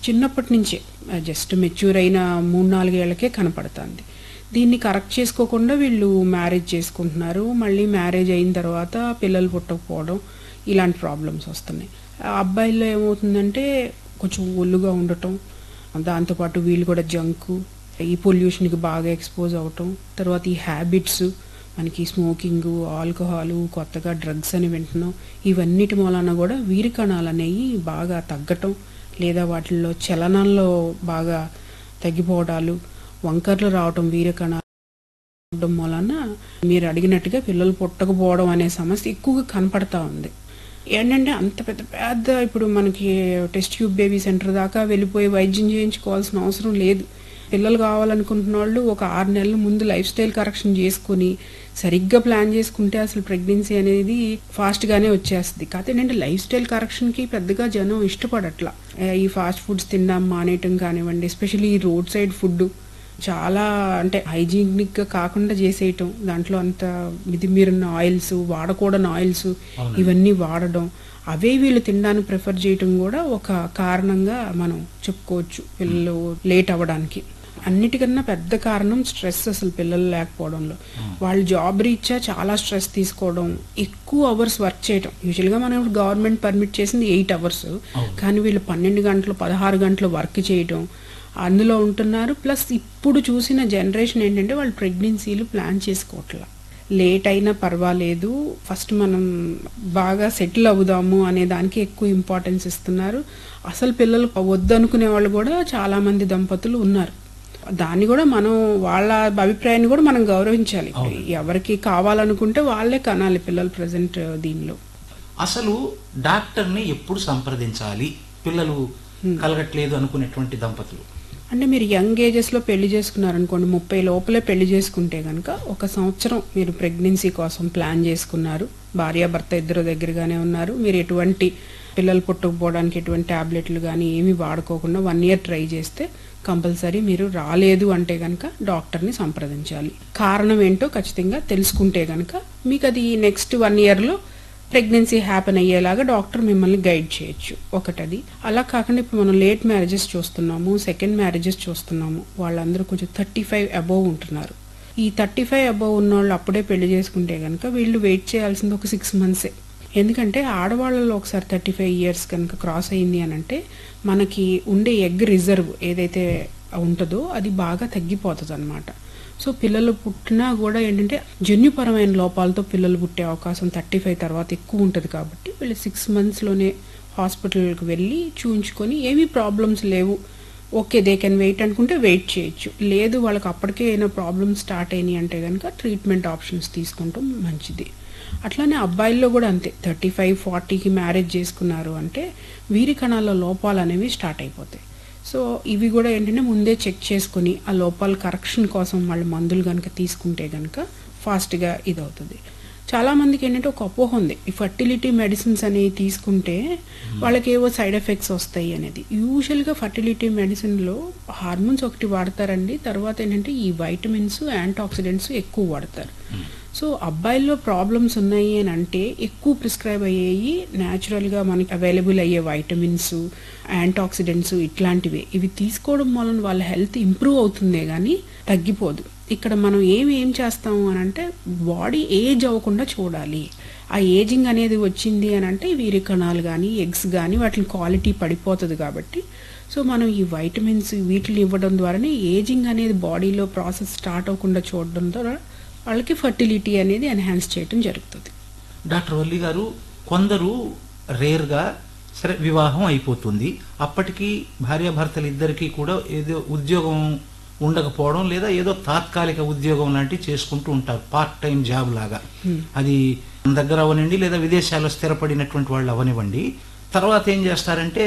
చిన్నప్పటి నుంచే just mature అయిన మూడు నాలుగేళ్లకే కనపడుతుంది దీన్ని కరెక్ట్ చేసుకోకుండా వీళ్ళు మ్యారేజ్ చేసుకుంటున్నారు మళ్ళీ మ్యారేజ్ అయిన తర్వాత పిల్లలు పుట్టకపోవడం ఇలాంటి ప్రాబ్లమ్స్ వస్తున్నాయి ఆ అబ్బాయిల్లో ఏమవుతుందంటే కొంచెం ఒళ్ళుగా ఉండటం దాంతోపాటు వీళ్ళు కూడా జంకు ఈ పొల్యూషన్కి బాగా ఎక్స్పోజ్ అవటం తర్వాత ఈ హ్యాబిట్స్ మనకి స్మోకింగ్ ఆల్కహాల్ కొత్తగా డ్రగ్స్ అని వింటున్నాం ఇవన్నిటి మూలన కూడా వీరి కణాలు అనేవి బాగా తగ్గటం లేదా వాటిల్లో చలనంలో బాగా తగ్గిపోవడాలు వంకర్లు రావటం వీర కణాలు ఉండడం వలన మీరు అడిగినట్టుగా పిల్లలు పుట్టకపోవడం అనే సమస్య ఎక్కువగా కనపడతా ఉంది ఏంటంటే అంత పెద్ద పెద్ద ఇప్పుడు మనకి టెస్ట్ ట్యూబ్ బేబీ సెంటర్ దాకా వెళ్ళిపోయి వైద్యం చేయించుకోవాల్సిన అవసరం లేదు పిల్లలు కావాలనుకుంటున్న వాళ్ళు ఒక ఆరు నెలల ముందు లైఫ్ స్టైల్ కరెక్షన్ చేసుకుని సరిగ్గా ప్లాన్ చేసుకుంటే అసలు ప్రెగ్నెన్సీ అనేది ఫాస్ట్గానే వచ్చేస్తుంది కాకపోతే ఏంటంటే లైఫ్ స్టైల్ కరెక్షన్కి పెద్దగా జనం ఇష్టపడట్లా ఏ, ఈ ఫాస్ట్ ఫుడ్స్ తినడం మానేయటం కానివ్వండి ఎస్పెషల్లీ ఈ రోడ్ సైడ్ ఫుడ్ చాలా అంటే హైజీనిక్గా కాకుండా చేసేయటం దాంట్లో అంత మితిమీరిన ఆయిల్స్ వాడకూడని ఆయిల్స్ ఇవన్నీ వాడడం అవే వీళ్ళు తినడానికి ప్రిఫర్ చేయటం కూడా ఒక కారణంగా మనం చెప్పుకోవచ్చు పిల్లలు లేట్ అవ్వడానికి అన్నిటికన్నా పెద్ద కారణం స్ట్రెస్ అసలు పిల్లలు లేకపోవడంలో వాళ్ళు జాబ్ రీత్యా చాలా స్ట్రెస్ తీసుకోవడం ఎక్కువ అవర్స్ వర్క్ చేయడం యూజువల్గా మనం గవర్నమెంట్ పర్మిట్ చేసింది ఎయిట్ అవర్స్ కానీ వీళ్ళు పన్నెండు గంటలు పదహారు గంటలు వర్క్ చేయడం అందులో ఉంటున్నారు ప్లస్ ఇప్పుడు చూసిన జనరేషన్ ఏంటంటే వాళ్ళు ప్రెగ్నెన్సీలు ప్లాన్ చేసుకోవట్లా లేట్ అయినా పర్వాలేదు ఫస్ట్ మనం బాగా సెటిల్ అవుదాము అనే దానికి ఎక్కువ ఇంపార్టెన్స్ ఇస్తున్నారు అసలు పిల్లలు వద్దనుకునే వాళ్ళు కూడా చాలా మంది దంపతులు ఉన్నారు దాన్ని కూడా మనం వాళ్ళ అభిప్రాయాన్ని కూడా మనం గౌరవించాలి ఎవరికి కావాలనుకుంటే వాళ్ళే కనాలి పిల్లలు ప్రజెంట్ దీనిలో అసలు డాక్టర్ని ఎప్పుడు సంప్రదించాలి పిల్లలు కలగట్లేదు అనుకునేటువంటి దంపతులు అంటే మీరు యంగ్ ఏజెస్లో పెళ్లి చేసుకున్నారనుకోండి ముప్పై లోపలే పెళ్లి చేసుకుంటే కనుక ఒక సంవత్సరం మీరు ప్రెగ్నెన్సీ కోసం ప్లాన్ చేసుకున్నారు భార్యాభర్త ఇద్దరు దగ్గరగానే ఉన్నారు మీరు ఎటువంటి పిల్లలు పుట్టకపోవడానికి ఎటువంటి టాబ్లెట్లు కానీ ఏమీ వాడుకోకుండా వన్ ఇయర్ ట్రై చేస్తే కంపల్సరీ మీరు రాలేదు అంటే కనుక డాక్టర్ని సంప్రదించాలి కారణం ఏంటో ఖచ్చితంగా తెలుసుకుంటే కనుక మీకు అది నెక్స్ట్ వన్ ఇయర్లో ప్రెగ్నెన్సీ హ్యాపెన్ అయ్యేలాగా డాక్టర్ మిమ్మల్ని గైడ్ చేయొచ్చు ఒకటది అలా కాకుండా ఇప్పుడు మనం లేట్ మ్యారేజెస్ చూస్తున్నాము సెకండ్ మ్యారేజెస్ చూస్తున్నాము వాళ్ళందరూ కొంచెం థర్టీ ఫైవ్ అబోవ్ ఉంటున్నారు ఈ థర్టీ ఫైవ్ అబోవ్ ఉన్న వాళ్ళు అప్పుడే పెళ్లి చేసుకుంటే కనుక వీళ్ళు వెయిట్ చేయాల్సింది ఒక సిక్స్ మంత్సే ఎందుకంటే ఆడవాళ్ళలో ఒకసారి థర్టీ ఫైవ్ ఇయర్స్ కనుక క్రాస్ అయింది అని అంటే మనకి ఉండే ఎగ్ రిజర్వ్ ఏదైతే ఉంటుందో అది బాగా తగ్గిపోతుంది అనమాట సో పిల్లలు పుట్టినా కూడా ఏంటంటే జన్యుపరమైన లోపాలతో పిల్లలు పుట్టే అవకాశం థర్టీ ఫైవ్ తర్వాత ఎక్కువ ఉంటుంది కాబట్టి వీళ్ళు సిక్స్ మంత్స్లోనే హాస్పిటల్కి వెళ్ళి చూయించుకొని ఏమీ ప్రాబ్లమ్స్ లేవు ఓకే దే కెన్ వెయిట్ అనుకుంటే వెయిట్ చేయొచ్చు లేదు వాళ్ళకి అప్పటికే ఏమైనా ప్రాబ్లమ్స్ స్టార్ట్ అయినాయి అంటే కనుక ట్రీట్మెంట్ ఆప్షన్స్ తీసుకుంటాం మంచిది అట్లానే అబ్బాయిల్లో కూడా అంతే థర్టీ ఫైవ్ ఫార్టీకి మ్యారేజ్ చేసుకున్నారు అంటే వీరి కణాల లోపాలు అనేవి స్టార్ట్ అయిపోతాయి సో ఇవి కూడా ఏంటంటే ముందే చెక్ చేసుకుని ఆ లోపాల కరెక్షన్ కోసం వాళ్ళు మందులు కనుక తీసుకుంటే కనుక ఫాస్ట్గా ఇది అవుతుంది చాలా మందికి ఏంటంటే ఒక అపోహ ఉంది ఈ ఫర్టిలిటీ మెడిసిన్స్ అనేవి తీసుకుంటే వాళ్ళకి ఏవో సైడ్ ఎఫెక్ట్స్ వస్తాయి అనేది యూజువల్గా ఫర్టిలిటీ మెడిసిన్లో హార్మోన్స్ ఒకటి వాడతారండి తర్వాత ఏంటంటే ఈ వైటమిన్స్ యాంటీ ఆక్సిడెంట్స్ ఎక్కువ వాడతారు సో అబ్బాయిల్లో ప్రాబ్లమ్స్ ఉన్నాయి అని అంటే ఎక్కువ ప్రిస్క్రైబ్ అయ్యేవి న్యాచురల్గా మనకి అవైలబుల్ అయ్యే వైటమిన్స్ యాంటీ ఆక్సిడెంట్స్ ఇట్లాంటివి ఇవి తీసుకోవడం వలన వాళ్ళ హెల్త్ ఇంప్రూవ్ అవుతుందే కానీ తగ్గిపోదు ఇక్కడ మనం ఏమి ఏం చేస్తాము అని అంటే బాడీ ఏజ్ అవ్వకుండా చూడాలి ఆ ఏజింగ్ అనేది వచ్చింది అని అంటే వీరి కణాలు కానీ ఎగ్స్ కానీ వాటి క్వాలిటీ పడిపోతుంది కాబట్టి సో మనం ఈ వైటమిన్స్ వీటిని ఇవ్వడం ద్వారానే ఏజింగ్ అనేది బాడీలో ప్రాసెస్ స్టార్ట్ అవ్వకుండా చూడడం ద్వారా వాళ్ళకి ఫర్టిలిటీ అనేది ఎన్హాన్స్ చేయడం జరుగుతుంది డాక్టర్ వల్లి గారు కొందరు రేర్గా సరే వివాహం అయిపోతుంది అప్పటికి భార్యాభర్తలు ఇద్దరికి కూడా ఏదో ఉద్యోగం ఉండకపోవడం లేదా ఏదో తాత్కాలిక ఉద్యోగం లాంటివి చేసుకుంటూ ఉంటారు పార్ట్ టైం జాబ్ లాగా అది మన దగ్గర అవనండి లేదా విదేశాల్లో స్థిరపడినటువంటి వాళ్ళు అవనివ్వండి తర్వాత ఏం చేస్తారంటే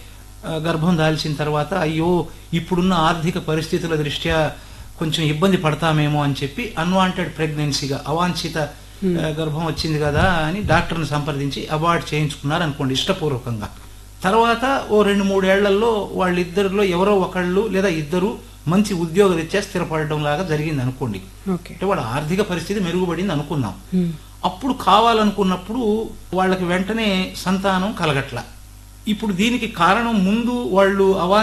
ఆ, గర్భం దాల్చిన తర్వాత అయ్యో ఇప్పుడున్న ఆర్థిక పరిస్థితుల దృష్ట్యా కొంచెం ఇబ్బంది పడతామేమో అని చెప్పి అన్వాంటెడ్ ప్రెగ్నెన్సీగా అవాంఛిత ఆ, గర్భం వచ్చింది కదా అని డాక్టర్ని సంప్రదించి అవార్డ్ చేయించుకున్నారు అనుకోండి ఇష్టపూర్వకంగా తర్వాత ఓ రెండు మూడేళ్లలో వాళ్ళిద్దరిలో ఎవరో ఒకళ్ళు లేదా ఇద్దరు మంచి ఉద్యోగరీత్యా స్థిరపడడం లాగా జరిగింది అనుకోండి ఓకే అంటే వాళ్ళ ఆర్థిక పరిస్థితి మెరుగుపడింది అనుకుందాం అప్పుడు కావాలనుకున్నప్పుడు వాళ్ళకి వెంటనే సంతానం కలగట్ల ఇప్పుడు దీనికి కారణం ముందు వాళ్ళు అవా